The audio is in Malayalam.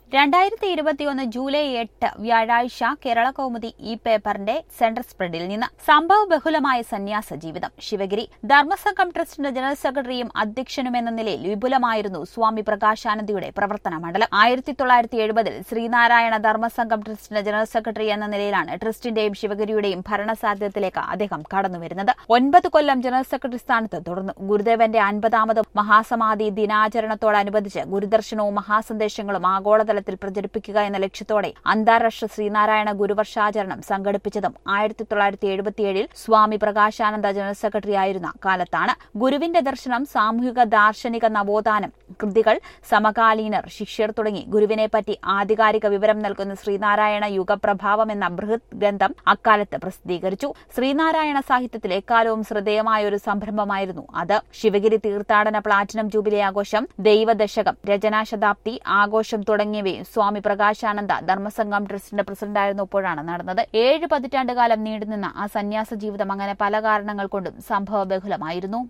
രണ്ടായിരത്തി ഇരുപത്തിയൊന്ന് ജൂലൈ എട്ട് വ്യാഴാഴ്ച കേരള കൗമുദി ഈ പേപ്പറിന്റെ സെന്റർ സ്പ്രെഡിൽ നിന്ന് സംഭവ ബഹുലമായ സന്യാസ ജീവിതം ശിവഗിരി ധർമ്മസംഘം ട്രസ്റ്റിന്റെ ജനറൽ സെക്രട്ടറിയും അധ്യക്ഷനുമെന്ന നിലയിൽ വിപുലമായിരുന്നു സ്വാമി പ്രകാശാനന്ദയുടെ പ്രവർത്തന മണ്ഡലം ആയിരത്തി തൊള്ളായിരത്തി എഴുപതിൽ ശ്രീനാരായണ ധർമ്മസംഘം ട്രസ്റ്റിന്റെ ജനറൽ സെക്രട്ടറി എന്ന നിലയിലാണ് ട്രസ്റ്റിന്റെയും ശിവഗിരിയുടെയും ഭരണസാധ്യത്തിലേക്ക് അദ്ദേഹം കടന്നുവരുന്നത് ഒൻപത് കൊല്ലം ജനറൽ സെക്രട്ടറി സ്ഥാനത്ത് തുടർന്നു ഗുരുദേവന്റെ അൻപതാമത് മഹാസമാധി ദിനാചരണത്തോടനുബന്ധിച്ച് ഗുരുദർശനവും മഹാസന്ദേശങ്ങളും ആഗോളതലത്തിൽ പ്രചരിപ്പിക്കുക എന്ന ലക്ഷ്യത്തോടെ അന്താരാഷ്ട്ര ശ്രീനാരായണ ഗുരുവർഷാചരണം സംഘടിപ്പിച്ചതും ആയിരത്തി തൊള്ളായിരത്തി എഴുപത്തിയേഴിൽ സ്വാമി പ്രകാശാനന്ദ ജനറൽ സെക്രട്ടറി ആയിരുന്ന കാലത്താണ് ഗുരുവിന്റെ ദർശനം സാമൂഹിക ദാർശനിക നവോത്ഥാനം കൃതികൾ സമകാലീനർ ശിഷ്യർ തുടങ്ങി ഗുരുവിനെപ്പറ്റി ആധികാരിക വിവരം നൽകുന്ന ശ്രീനാരായണ യുഗപ്രഭാവം എന്ന ബൃഹത് ഗ്രന്ഥം അക്കാലത്ത് പ്രസിദ്ധീകരിച്ചു ശ്രീനാരായണ സാഹിത്യത്തിൽ എക്കാലവും ശ്രദ്ധേയമായ ഒരു സംരംഭമായിരുന്നു അത് ശിവഗിരി തീർത്ഥാടന പ്ലാറ്റിനം ജൂബിലി ആഘോഷം ദൈവദശകം രചനാശതാബ്ദി ആഘോഷം തുടങ്ങിയവയും സ്വാമി പ്രകാശാനന്ദ ധർമ്മസംഘം ട്രസ്റ്റിന്റെ പ്രസിഡന്റായിരുന്നപ്പോഴാണ് നടന്നത് ഏഴ് പതിറ്റാണ്ട് കാലം നീണ്ടുനിന്ന ആ സന്യാസ ജീവിതം അങ്ങനെ പല കാരണങ്ങൾ കൊണ്ടും സംഭവ ബഹുലമായിരുന്നു